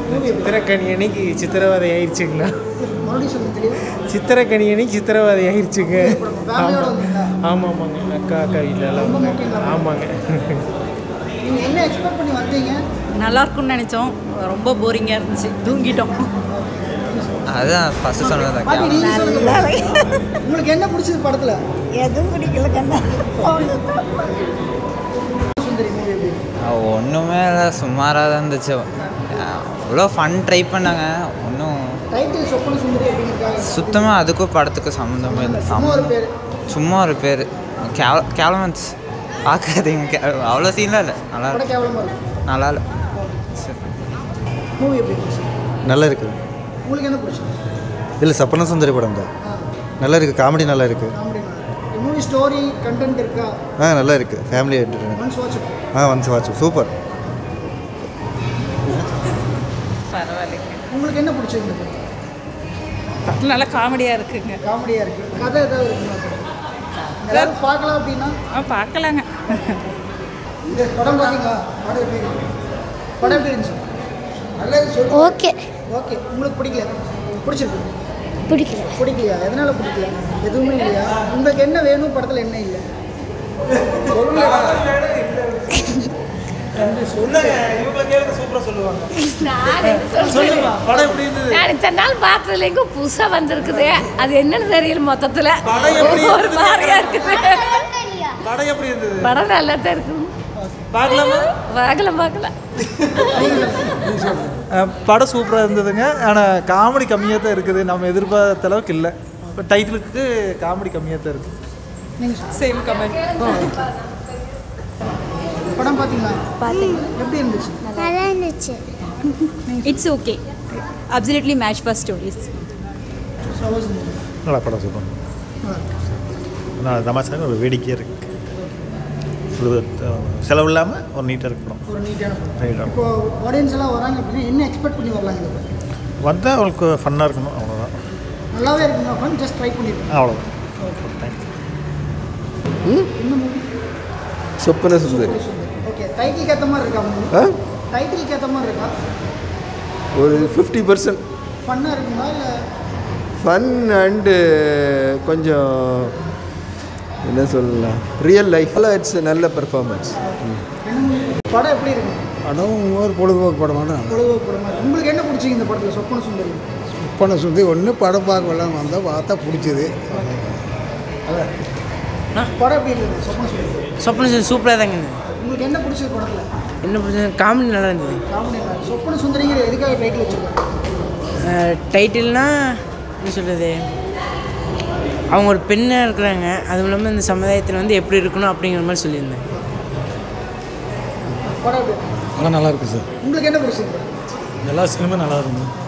Movie எப்படி சித்திரக்கனி அன்னைக்கு சித்திரவதை ஆயிடுச்சுங்கண்ணா மறுபடியும் சொல்லுங்க தெளிவா சித்திரக்கனி அன்னைக்கு சித்திரவதை ஆயிடுச்சுங்க ஃபேமிலியோட வந்தீங்களா ஆமாம் ஆமாங்க அக்கா அக்கா வீட்டிலலாம் ரொம்ப வந்தாங்க முக்கியம் ஆமாங்க நீங்கள் என்ன எக்ஸ்பெக்ட் பண்ணி வந்தீங்க நல்லா இருக்கும்னு நினச்சோம் ரொம்ப போரிங்காக இருந்துச்சு தூங்கிட்டோம் அதுதான் ஃபஸ்ட்டு சொன்னது பாட்டி நீங்க சொல்லுங்க உங்களுக்கு என்ன பிடிச்சது படத்துல எதுவும் பிடிக்கல கண்ணா சுந்தரி மூவி எப்படி ஒன்றுமே இல்லை சுமாராக தான் இருந்துச்சு அவ்வளோ ஃபன் ட்ரை பண்ணாங்க ஒன்றும் டைட்டில் சொப்பன சுந்தரி அப்படிங்கிறதுக்காக சுத்தமாக அதுக்கும் படத்துக்கும் சம்மந்தமே இல்லை சும்மா ஒரு பேர் சும்மா ஒரு பேர் கேவ கேவலமன்ஸ் பார்க்காதீங்க கே அவ்வளோ சீன்லாம் இல்லை நல்லா படம் இருக்கு கேவலமாக இருக்கும் நல்லா இல்லை சரி மூவி எப்படி இருந்துச்சு நல்லா இருக்குது உங்களுக்கு என்ன பிடிச்சது இல்லை சப்பன சுந்தரி படம் தான் ஆ நல்லா இருக்குது காமெடி நல்லா இருக்குது காமெடி மூவி ஸ்டோரி கண்டென்ட் இருக்கா ஆ நல்லா இருக்குது ஃபேமிலி என்டர்டைன்மெண்ட் ஒன்ஸ் வாட்ச் ஆ வந்து வாட்ச் சூப்பர் பரவாயில்லைங்க உங்களுக்கு என்ன பிடிச்சிருந்தது படம் நல்லா காமெடியாக இருக்குங்க காமெடியாக இருக்கு கதை ஏதாவது இருக்குங்களா எல்லாரும் பார்க்கலாம் அப்படின்னா ஆ பார்க்கலாங்க இந்த படம் பார்த்தீங்களா படம் எப்படி இருக்கு படம் எப்படி இருந்துச்சு நல்லா சொல்லு ஓகே ஓகே உங்களுக்கு பிடிக்கல பிடிச்சிருக்கு பிடிக்கல பிடிக்கலையா எதனால பிடிக்கல எதுவுமே இல்லையா உங்களுக்கு என்ன வேணும் படத்தில் என்ன இல்லை சொல்லுமா படம் எப்படி இருந்தது நான் இத்தனை நாள் பார்த்ததுல எங்க புதுசா வந்திருக்குது அது என்னன்னு தெரியல மொத்தத்துல படம் எப்படி ஒரு மாதிரியா இருக்குது படம் எப்படி இருந்தது படம் நல்லா தான் இருக்குது பார்க்கலாமா பார்க்கலாம் பார்க்கலாம் படம் சூப்பராக இருந்ததுங்க ஆனால் காமெடி கம்மியாக தான் இருக்குது நம்ம எதிர்பார்த்த அளவுக்கு இல்லை இப்போ டைட்டிலுக்கு காமெடி கம்மியாக தான் இருக்குது நீங்கள் சேம் கமெண்ட் படம் பார்த்தீங்களா பார்த்தீங்க எப்படி இருந்துச்சு நல்லா இருந்துச்சு it's okay absolutely match for stories சவாஸ் நல்லா படம் சூப்பர் நல்லா தமாசாக ஒரு வேடிக்கையாக இருக்குது ஒரு செலவு இல்லாமல் ஒரு நீட்டாக இருக்கு படம் ஒரு நீட்டான படம் ரைட்டாக இப்போ ஆடியன்ஸ் எல்லாம் வராங்க அப்படின்னா என்ன எக்ஸ்பெக்ட் பண்ணி வரலாங்க இந்த படம் வந்தால் அவங்களுக்கு ஃபன்னாக இருக்கணும் அவ்வளோதான் நல்லாவே இருக்குங்க ஃபன் ஜஸ்ட் ட்ரை பண்ணிருக்கேன் அவ்வளோதான் தேங்க்ஸ் என்ன மூவி சொப்பன சுந்தரி ஓகே டைட்டிலுக்கு ஏற்ற மாதிரி இருக்கா மூவி ஆ டைட்டிலுக்கு ஏற்ற மாதிரி இருக்கா ஒரு ஃபிஃப்டி பர்சன்ட் ஃபன்னாக இருக்குங்களா இல்லை ஃபன் அண்டு கொஞ்சம் என்ன சொல்லலாம் ரியல் லைஃப்பில் இட்ஸ் நல்ல பெர்ஃபார்மன்ஸ் என்ன movie? படம் எப்படி இருக்கு படம் ஒரு பொழுதுபோக்கு படமான பொழுதுபோக்கு படம் மாதிரி உங்களுக்கு என்ன பிடிச்சிங்க இந்த படத்தில் சொப்பன சுந்தரி பண்ண சுற்றி ஒன்று படம் பார்க்க வரலாம் வந்தால் பார்த்தா பிடிச்சது படம் எப்படி இருந்தது சொப்பன சுந்தரி சொப்பன சொல்லி சூப்பராக தாங்க இருந்தது உங்களுக்கு என்ன பிடிச்சது படத்தில் என்ன பிரச்சனை காமெடி நல்லா இருந்தது காமெடி சொப்பன சுந்தரிங்கிற எதுக்காக டைட்டில் வச்சுருக்காங்க டைட்டில்னா என்ன சொல்கிறது அவங்க ஒரு பெண்ணாக இருக்கிறாங்க அதுவும் இல்லாமல் இந்த சமுதாயத்தில் வந்து எப்படி இருக்கணும் அப்படிங்கிற மாதிரி சொல்லியிருந்தேன் படம் எப்படி இருக்கு? படம் நல்லா இருக்குது சார் உங்களுக்கு என்ன பிடிச்சிருக்கு எல்லா சினிமா நல்லா இருக்குது